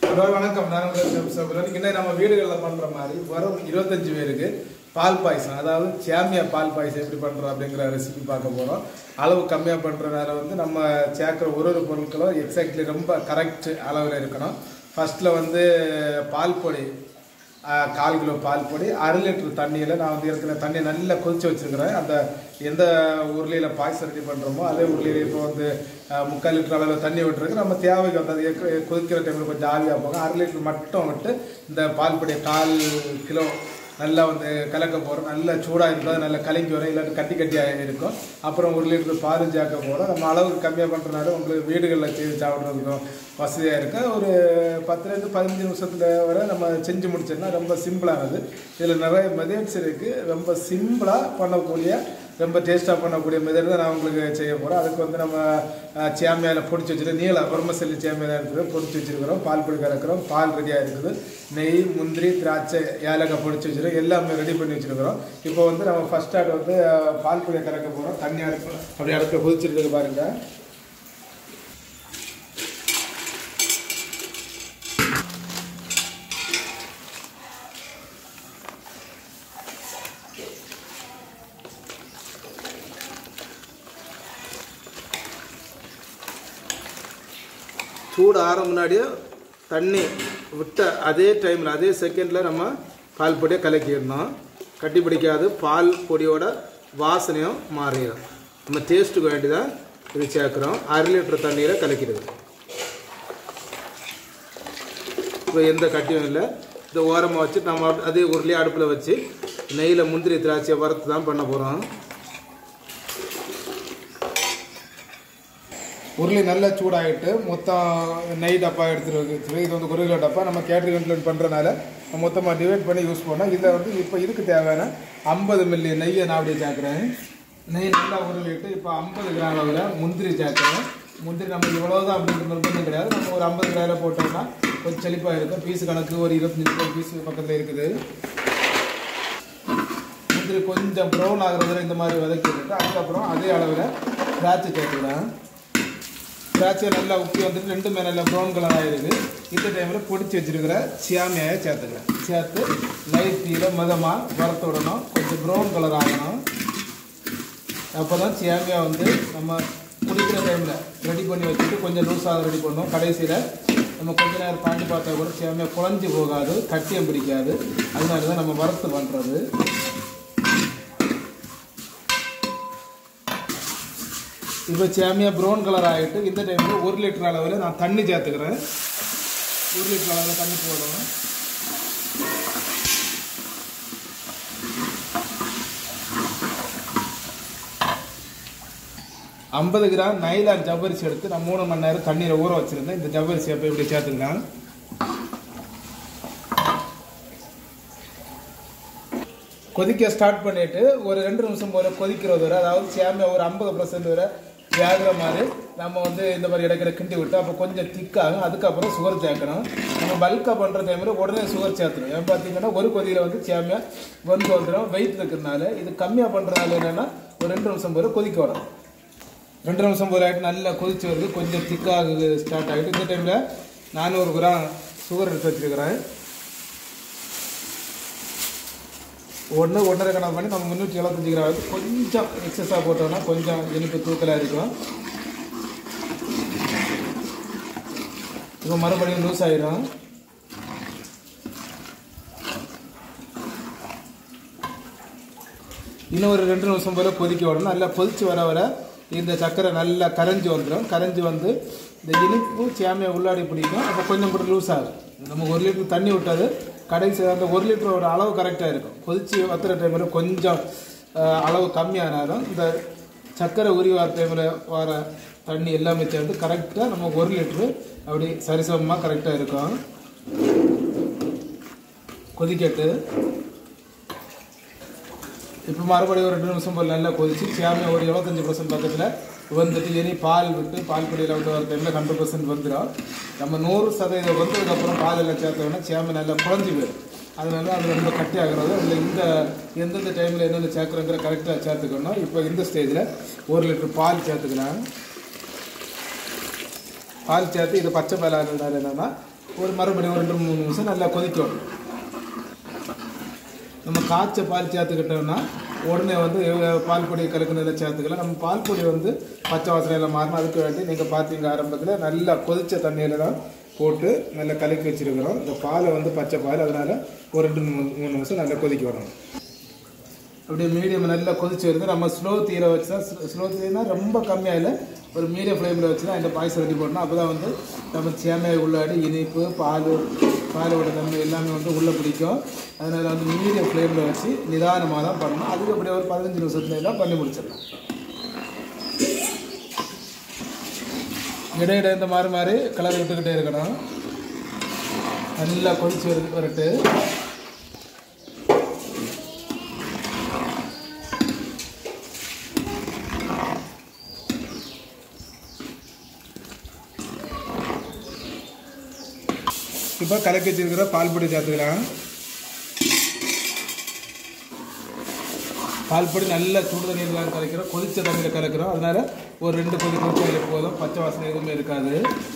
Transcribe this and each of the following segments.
hello வணக்கம் நான் உங்கள் செப் சபுரன் இன்னைக்கு நம்ம வீடுகளில் பண்ணுற மாதிரி வரும் இருபத்தஞ்சு பேருக்கு பால் பாயசம் அதாவது சேமியா பால் பாயசம் எப்படி பண்ணுறோம் அப்படிங்கிற ரெசிபி பார்க்க போகிறோம் அளவு கம்மியாக பண்ணுறதுனால வந்து நம்ம சேர்க்குற ஒரு ஒரு பொருட்களும் எக்ஸாக்ட்லி ரொம்ப கரெக்ட் அளவில் இருக்கணும் ஃபர்ஸ்ட்டில் வந்து பால் பொடி ஆஹ், கால் கிலோ பால் பொடி அரை லிட்டர் தண்ணியில் நான் வந்து இருக்கிற தண்ணியை நல்லா கொதிச்சு வச்சிருக்கிறேன் அந்த எந்த உருளையில் பாயசம் ரெடி பண்ணுறோமோ அதே உருளையில் இப்போ வந்து ஆஹ், முக்கால் லிட்டர் அளவில் தண்ணி விட்டுருக்கு நம்ம தேவைக்கு வந்து அது ஏற்க- கொதிக்கிற டைமில் கொஞ்சம் ஆவியாக போகும் அரை லிட்டர் மட்டும் விட்டு இந்த பால் பொடியை கால் கிலோ நல்லா வந்து கலக்க போகிறோம் நல்லா சூடாக இருந்தால் நல்லா கலங்கி வரும் இல்லாட்டி கட்டி கட்டியாக இருக்கும் அப்புறம் ஒரு லிட்டர் பால் ஜாக்க போகிறோம் நம்ம அளவுக்கு கம்மியாக பண்ணுறதுனால உங்களுக்கு வீடுகளில் செய்து சாப்பிட்றதுக்கும் வசதியாக இருக்கும் ஒரு பத்துலேருந்து பதினஞ்சு நிமிஷத்தில் வரை நம்ம செஞ்சு முடிச்சோம்னா ரொம்ப சிம்பிளானது இதில் நிறைய மெதட்ஸ் இருக்குது ரொம்ப சிம்பிளாக பண்ணக்கூடிய ரொம்ப டேஸ்ட்டாக பண்ணக்கூடிய மெதட் தான் நான் உங்களுக்கு செய்ய போகிறேன் அதுக்கு வந்து நம்ம அஹ், சேமியாவில் பொடிச்சு வச்சுட்டு நீள பொறுமசல்லி சேமியாவில் இருக்குது பொடிச்சு வச்சுருக்கிறோம் பால் பொடி கலக்கிறோம் பால் ரெடியாக இருக்குது நெய் முந்திரி திராட்சை ஏலக்காய் பொடிச்சு வச்சுருக்கோம் எல்லாமே ரெடி பண்ணி வச்சுருக்கிறோம் இப்போ வந்து நம்ம ஃபஸ்ட் ஸ்டார்ட் வந்து அஹ், பால் பொடியை கலக்க போகிறோம் தண்ணி அடுப்பு அப்படி அடுப்பில் கொதிச்சிருக்கு பாருங்கள் சூடு ஆற முன்னாடியே தண்ணி விட்ட அதே டைமில் அதே செகண்டில் நம்ம பால் பொடியை கலக்கிடணும் கட்டி பிடிக்காது பால் பொடியோட வாசனையும் மாறிடும் நம்ம டேஸ்ட்டுக்கு வேண்டி தான் இது சேர்க்குறோம் அரை லிட்டர் தண்ணியில் கலக்கிடுது இப்போ எந்த கட்டியும் இல்லை இந்த ஓரமாக வச்சு நம்ம அப்~ அதே உருளையே அடுப்பில் வச்சு நெய்யில் முந்திரி திராட்சையை வறுத்து தான் பண்ண போகிறோம் உருளி நல்லா சூடாகிட்டு மொத்தம் நெய் டப்பா எடுத்துட்டு வச்சு இது வந்து ஒரு கிலோ டப்பா நம்ம கேட்ரி கண்ட்லன் பண்ணுறனால மொத்தமாக டிவைட் பண்ணி யூஸ் பண்ணோம் இதில் வந்து இப்போ இதுக்கு தேவையான ஐம்பது மில்லி நெய்யை நான் அப்படியே சேர்க்குறேன் நெய் நல்லா உருளிட்டு இப்போ ஐம்பது கிராம் அளவில் முந்திரி சேர்க்குறேன் முந்திரி நம்ம இவ்வளோ தான் அப்படிங்கிற நிர்பந்தம் கிடையாது நம்ம ஒரு ஐம்பது கிராமில் போட்டோம்னா கொஞ்சம் செழிப்பாக இருக்கும் பீஸ் கணக்கு ஒரு இருபத்தஞ்சி பீஸ் பக்கத்தில் இருக்குது முந்திரி கொஞ்சம் ப்ரௌன் ஆகுறதுல இந்த மாதிரி வதக்கிட்டு அதுக்கப்புறம் அதே அளவில் திராட்சை சேர்த்துக்கிறேன் திராட்சை நல்லா உப்பி வந்துட்டு ரெண்டுமே நல்லா ப்ரௌன் கலர் ஆகிருக்கு இந்த டைமில் பொடிச்சு வச்சிருக்கிற சியாமியாயை சேர்த்துக்கிறேன் சேர்த்து லைட் தீர மதமாக வறுத்து விடணும் கொஞ்சம் ப்ரௌன் கலர் ஆகணும் அப்போ தான் சியாமியா வந்து நம்ம குடிக்கிற டைமில் ரெடி பண்ணி வச்சுட்டு கொஞ்சம் லூஸாக ரெடி பண்ணோம் கடைசியில் நம்ம கொஞ்ச நேரம் தாண்டி பார்த்தா கூட சேமியா குழஞ்சி போகாது கட்டியம் பிடிக்காது அதனால தான் நம்ம வறுத்து பண்ணுறது இப்போ சேமியா ப்ரௌன் கலர் ஆகிட்டு இந்த டைமில் ஒரு லிட்டர் அளவில் நான் தண்ணி சேர்த்துக்கிறேன் ஒரு லிட்டர் அளவில் தண்ணி போடணும் ஐம்பது கிராம் நைலான் ஜவ்வரிசி எடுத்து நான் மூணு மணி நேரம் தண்ணீரை ஊற வச்சுருந்தேன் இந்த ஜவ்வரிசி அப்போ இப்படி சேர்த்துக்கலாம் கொதிக்க ஸ்டார்ட் பண்ணிட்டு ஒரு ரெண்டு நிமிஷம் போல கொதிக்கிறது வரை அதாவது சேமியா ஒரு ஐம்பது பர்சன்ட் வரை வேகிற மாதிரி நம்ம வந்து இந்த மாதிரி இடைக்கிற கிண்டி விட்டு அப்போ கொஞ்சம் திக்காகும் அதுக்கப்புறம் சுகர் சேர்க்கணும் நம்ம பல்காக பண்ணுற டைமில் உடனே சுகர் சேர்த்துரும் ஏன் பார்த்தீங்கன்னா ஒரு கொதியில் வந்து சேமியா வந்து வந்துடும் வெயிட் இருக்கிறதுனால இது கம்மியாக பண்ணுறதுனால என்னென்னா ஒரு ரெண்டு நிமிஷம் போல கொதிக்க விடும் ரெண்டு நிமிஷம் போல ஆகிட்டு நல்லா கொதிச்சு வருது கொஞ்சம் திக்காக ஸ்டார்ட் ஆகிட்டு இந்த டைமில் நானூறு கிராம் சுகர் எடுத்து வச்சுருக்கிறேன் ஒன்று ஒன்றரை கணக்கு பண்ணி நம்ம முந்நூற்றி எழுபத்தஞ்சு கிராம் வரைக்கும் கொஞ்சம் எக்ஸஸாக போட்டோம்னா கொஞ்சம் இனிப்பு தூக்கலாக இருக்கும் இப்போ மறுபடியும் லூஸ் ஆயிரும் இன்னும் ஒரு ரெண்டு நிமிஷம் போல் கொதிக்க விடணும் நல்லா கொதிச்சு வர வர இந்த சர்க்கரை நல்லா கரைஞ்சி வந்துடும் கரைஞ்சி வந்து இந்த இனிப்பு சேமியா உள்ளாடி பிடிக்கும் அப்போ கொஞ்சம் கூட லூஸ் ஆகும் நம்ம ஒரு லிட்டர் தண்ணி விட்டது கடைசி அந்த ஒரு லிட்டர் ஒரு அளவு கரெக்டாக இருக்கும் கொதிச்சு வத்துற டைமில் கொஞ்சம் அஹ், அளவு கம்மியானாலும் இந்த சர்க்கரை உரி வர டைமில் வர தண்ணி எல்லாமே சேர்ந்து கரெக்டாக நம்ம ஒரு லிட்ரு அப்படி சரிசமமாக கரெக்டாக இருக்கும் கொதிக்கட்டு இப்போ மறுபடியும் ஒரு ரெண்டு நிமிஷம் போல் நல்லா கொதிச்சு சேமியா ஒரு எழுபத்தஞ்சு பர்சன்ட் பக்கத்தில் வந்துட்டு இனி பால் விட்டு பால் பொடியில் விட்டு வர டைமில் ஹண்ட்ரட் பர்சன்ட் வந்துடும் நம்ம நூறு சதவீதம் வந்ததுக்கப்புறம் பால் எல்லாம் சேர்த்தோம்னா சேமியா நல்லா குழஞ்சி போயிடும் அதனால அது ரொம்ப கட்டி ஆகுறது அதில் இந்த எந்தெந்த டைமில் என்னென்ன சேர்க்குறோங்கிற கரெக்டாக சேர்த்துக்கணும் இப்போ இந்த ஸ்டேஜில் ஒரு லிட்டர் பால் சேர்த்துக்கலாம் பால் சேர்த்து இது பச்சை பால் ஆனதுனால என்னன்னா ஒரு மறுபடியும் ஒரு ரெண்டு மூணு நிமிஷம் நல்லா கொதிக்கணும் நம்ம காய்ச்ச பால் சேர்த்துக்கிட்டோம்னா உடனே வந்து எவ்வளவு பால் பொடி கலக்குனதில் சேர்த்துக்கலாம் நம்ம பால் பொடி வந்து பச்சை வாசனையில் மாறணும் அதுக்கு வேண்டி நீங்கள் பார்த்தீங்க ஆரம்பத்தில் நல்லா கொதிச்ச தண்ணியில் தான் போட்டு நல்லா கலக்கி வச்சிருக்கிறோம் இந்த பாலை வந்து பச்சை பால் அதனால ஒரு ரெண்டு மூணு மூணு நிமிஷம் நல்லா கொதிக்க வரணும் அப்படியே மீடியம் நல்லா கொதிச்சு வருது நம்ம ஸ்லோ தீர வச்சு தான் ஸ்லோ தீரனா ரொம்ப கம்மியாக இல்லை ஒரு மீடியம் ஃப்ளேமில் வச்சு தான் இந்த பாயசம் ரெடி பண்ணணும் அப்போ தான் வந்து நம்ம சேமையை உள்ளாடி இனிப்பு பால் பாலோட தன்மை எல்லாமே வந்து உள்ளே பிடிக்கும் அதனால் வந்து மீடியம் ஃப்ளேமில் வச்சு நிதானமாக தான் பண்ணணும் அதுக்கு அப்படியே ஒரு பதினஞ்சு நிமிஷத்துல எல்லாம் பண்ணி முடிச்சிடலாம் இடையிட இந்த மாதிரி மாதிரி கலர் விட்டுக்கிட்டே இருக்கணும் நல்லா கொதிச்சு வருது வரட்டு இப்போ கலக்கி வச்சிருக்கிற பால் பொடி சேர்த்துக்கலாம் பால் பொடி நல்லா சுடு தண்ணியில் கலக்கிறோம் கொதிச்ச தண்ணியில் கலக்கிறோம் அதனால ஒரு ரெண்டு கொதி கொதிச்சாலே போதும் பச்சை வாசனை எதுவுமே இருக்காது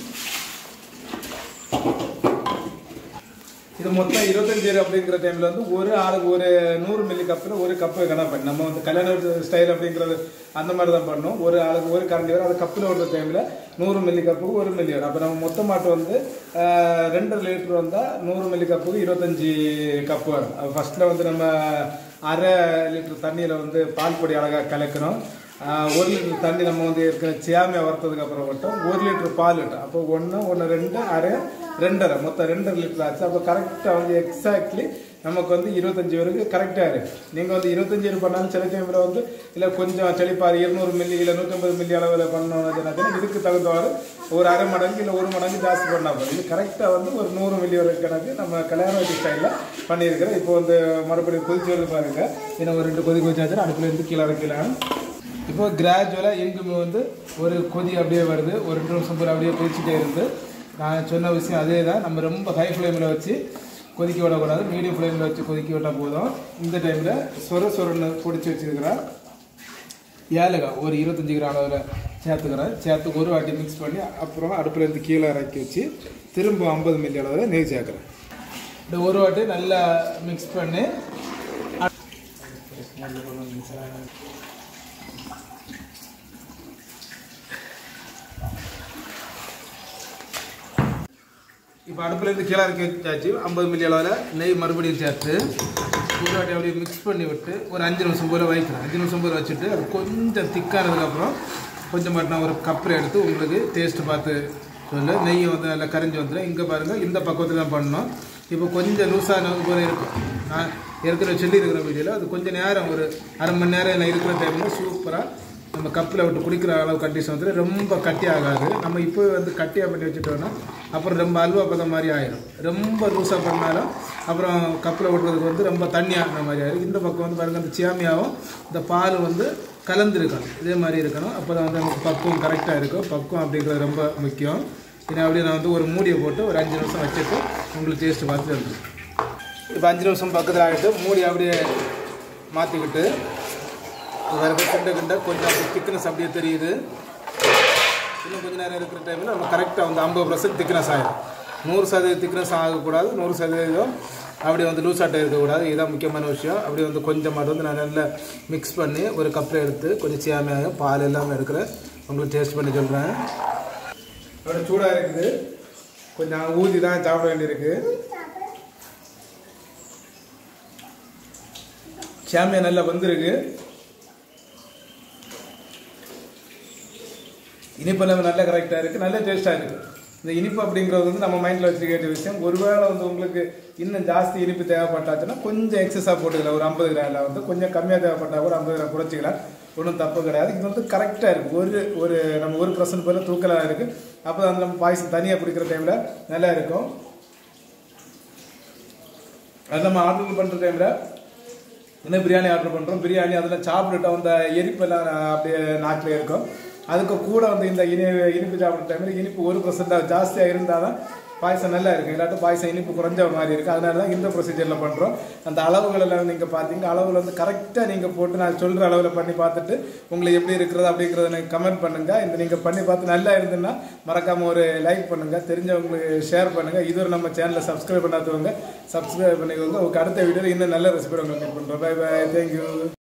இது மொத்தம் இருபத்தஞ்சு அப்படிங்கிற டைம்ல வந்து ஒரு ஆளுக்கு ஒரு நூறு மில்லி கப்பில் ஒரு கப்பு கணக்கு பண்ணி நம்ம வந்து கல்யாண ஸ்டைல் அப்படிங்கிறது அந்த மாதிரி தான் பண்ணோம் ஒரு ஆளுக்கு ஒரு கரண்டி வரும் அது கப்பில் விடுற டைமில் நூறு மில்லி கப்புக்கு ஒரு மில்லி வரும் அப்போ நம்ம மொத்த மாட்டு வந்து ஆஹ், ரெண்டரை லிட்டர் வந்தால் நூறு மில்லி கப்புக்கு இருபத்தஞ்சி கப்பு வரும் அது ஃபஸ்ட்டில் வந்து நம்ம அரை லிட்டர் தண்ணியில் வந்து பால் பொடி அழகாக கலக்கணும் ஆஹ், ஒரு லிட்டர் தண்ணி நம்ம வந்து ஏற்கனவே சேமியா வறுத்ததுக்கு அப்புறம் மட்டும் ஒரு லிட்டர் பால் விட்டோம் அப்போ ஒன்று ஒன்று ரெண்டு அரை ரெண்டரை மொத்தம் ரெண்டரை லிட்டர் ஆச்சு அப்போ கரெக்டாக வந்து எக்ஸாக்ட்லி நமக்கு வந்து இருபத்தஞ்சி வரைக்கும் கரெக்டாக இருக்கு நீங்கள் வந்து இருபத்தஞ்சி வரை பண்ணாலும் சில டைமில் வந்து இல்லை கொஞ்சம் செழிப்பார் இருநூறு மில்லி இல்லை நூற்றம்பது மில்லி அளவில் பண்ணோம்னா இதுக்கு தகுந்தவாறு ஒரு அரை மடங்கு இல்லை ஒரு மடங்கு ஜாஸ்தி பண்ணால் போதும் இது கரெக்டாக வந்து ஒரு நூறு மில்லி வரை கணக்கு நம்ம கல்யாண வட்டி ஸ்டைலில் பண்ணியிருக்கிறோம் இப்போ வந்து மறுபடியும் கொதிச்சு வருது பாருங்க இன்னும் ஒரு ரெண்டு கொதி கொதிச்சாச்சுன்னா அடுப்புல இருந்து கீழே இறக்கலாம் இப்போ கிராஜுவலாக எங்குமே வந்து ஒரு கொதி அப்படியே வருது ஒரு ரெண்டு நிமிஷம் போல அப்படியே கொதிச்சுட்டே இருந்து நான் சொன்ன விஷயம் அதே தான் நம்ம ரொம்ப ஹை ஃப்ளேமில் வச்சு கொதிக்க விடக்கூடாது மீடியம் ஃப்ளேமில் வச்சு கொதிக்க விட்டால் போதும் இந்த டைமில் சொர சொரன்னு பிடிச்சி வச்சுருக்கிறேன் ஏலக்காய் ஒரு இருபத்தஞ்சி கிராம் அளவில் சேர்த்துக்கிறேன் சேர்த்து ஒரு வாட்டி மிக்ஸ் பண்ணி அப்புறம் அடுப்புல இருந்து கீழே இறக்கி வச்சு திரும்ப ஐம்பது மில்லி அளவில் நெய் சேர்க்குறேன் இந்த ஒரு வாட்டி நல்லா மிக்ஸ் பண்ணி இப்போ அடுப்புலேருந்து கீழே இறக்கி வச்சாச்சு ஐம்பது மில்லி அளவில் நெய் மறுபடியும் சேர்த்து ஒரு வாட்டி அப்படியே மிக்ஸ் பண்ணி விட்டு ஒரு அஞ்சு நிமிஷம் போல் வைக்கிறேன் அஞ்சு நிமிஷம் போல் வச்சுட்டு அது கொஞ்சம் திக்கானதுக்கப்புறம் கொஞ்சம் மட்டும் நான் ஒரு கப்பில் எடுத்து உங்களுக்கு டேஸ்ட்டு பார்த்து சொல்ல நெய் வந்து நல்லா கரைஞ்சி வந்துடும் இங்கே பாருங்கள் இந்த பக்குவத்தில் தான் பண்ணணும் இப்போ கொஞ்சம் லூஸான போல இருக்கும் நான் ஏற்கனவே சொல்லி இருக்கிற வீடியோவில் அது கொஞ்சம் நேரம் ஒரு அரை மணி நேரம் நான் இருக்கிற டைமில் சூப்பராக நம்ம கப்பில் விட்டு குடிக்கிற அளவு கண்டிஷன் வந்து ரொம்ப கட்டி ஆகாது நம்ம இப்போ வந்து கட்டியாக பண்ணி வச்சுட்டோம்னா அப்புறம் ரொம்ப அல்வா பதம் மாதிரி ஆயிடும் ரொம்ப லூஸாக பண்ணாலும் அப்புறம் கப்பில் விட்டுறதுக்கு வந்து ரொம்ப தண்ணியாகிற மாதிரி ஆயிடும் இந்த பக்கம் வந்து பாருங்கள் அந்த சியாமியாவும் இந்த பால் வந்து கலந்துருக்கணும் இதே மாதிரி இருக்கணும் அப்போ தான் வந்து நமக்கு பக்குவம் கரெக்டாக இருக்கும் பக்குவம் அப்படிங்கிறது ரொம்ப முக்கியம் இதை அப்படியே நான் வந்து ஒரு மூடியை போட்டு ஒரு அஞ்சு நிமிஷம் வச்சுட்டு உங்களுக்கு டேஸ்ட்டு பார்த்துட்டு வந்து இப்போ அஞ்சு நிமிஷம் பக்கத்தில் ஆகிட்டு மூடி அப்படியே மாற்றிக்கிட்டு வேறு கிண்ட கிண்ட கொஞ்சம் அப்படி திக்னஸ் அப்படியே தெரியுது இன்னும் கொஞ்ச நேரம் இருக்கிற டைமில் நம்ம கரெக்டாக வந்து ஐம்பது பர்சன்ட் திக்னஸ் ஆகிடும் நூறு சதவீதம் திக்னஸ் ஆகக்கூடாது நூறு சதவீதம் அப்படி வந்து லூஸ் ஆட்டம் இருக்கக்கூடாது இதுதான் முக்கியமான விஷயம் அப்படி வந்து கொஞ்சமாக வந்து நான் நல்லா மிக்ஸ் பண்ணி ஒரு கப்பில் எடுத்து கொஞ்சம் சியாமையாக பால் எல்லாமே எடுக்கிறேன் உங்களுக்கு டேஸ்ட் பண்ணி சொல்கிறேன் அப்படி சூடாக இருக்குது கொஞ்சம் ஊதி தான் சாப்பிட வேண்டியிருக்கு சாமியா நல்லா வந்திருக்கு இனிப்பெல்லாம் நல்ல கரெக்டாக இருக்குது நல்ல டேஸ்ட்டாக இருக்குது இந்த இனிப்பு அப்படிங்கிறது வந்து நம்ம மைண்டில் வச்சுருக்க வேண்டிய விஷயம் ஒருவேளை வந்து உங்களுக்கு இன்னும் ஜாஸ்தி இனிப்பு தேவைப்பட்டாச்சுன்னா கொஞ்சம் எக்ஸஸாக போட்டுக்கலாம் ஒரு ஐம்பது கிராமில் வந்து கொஞ்சம் கம்மியாக தேவைப்பட்டால் கூட ஐம்பது கிராம் குறைச்சிக்கலாம் ஒன்றும் தப்பு கிடையாது இது வந்து கரெக்டாக இருக்குது ஒரு ஒரு நம்ம ஒரு பர்சன்ட் போல தூக்கலாக இருக்குது அப்போ வந்து நம்ம பாயசம் தனியாக பிடிக்கிற டைமில் நல்லா இருக்கும் அது நம்ம ஆர்டர் பண்ணுற டைமில் இன்னும் பிரியாணி ஆர்டர் பண்ணுறோம் பிரியாணி அதில் சாப்பிட்டுட்டு அந்த எரிப்பெல்லாம் அப்படியே நாக்கில் இருக்கும் அதுக்கு கூட வந்து இந்த இனி இனிப்பு சாப்பிட்ற டைமில் இனிப்பு ஒரு பர்சன்டாக ஜாஸ்தியாக இருந்தால் தான் பாயசம் நல்லா இருக்கு இல்லாட்டும் பாயசம் இனிப்பு குறைஞ்ச மாதிரி இருக்கு அதனால தான் இந்த ப்ரொசீஜரில் பண்ணுறோம் அந்த அளவுகள் எல்லாம் நீங்கள் பார்த்தீங்க அளவுகள் வந்து கரெக்டாக நீங்கள் போட்டு நான் சொல்கிற அளவில் பண்ணி பார்த்துட்டு உங்களுக்கு எப்படி இருக்கிறது அப்படிங்கிறத எனக்கு கமெண்ட் பண்ணுங்க இந்த நீங்கள் பண்ணி பார்த்து நல்லா இருந்துன்னா மறக்காம ஒரு லைக் பண்ணுங்க தெரிஞ்சவங்களுக்கு ஷேர் பண்ணுங்க இது ஒரு நம்ம சேனலை சப்ஸ்கிரைப் பண்ணாதவங்க சப்ஸ்கிரைப் பண்ணிக்கோங்க உங்களுக்கு அடுத்த வீடியோவில் இன்னும் நல்ல ரெசிபி உங்களுக்கு மீட் பண்ணுறோம் பை பை தேங்க்யூ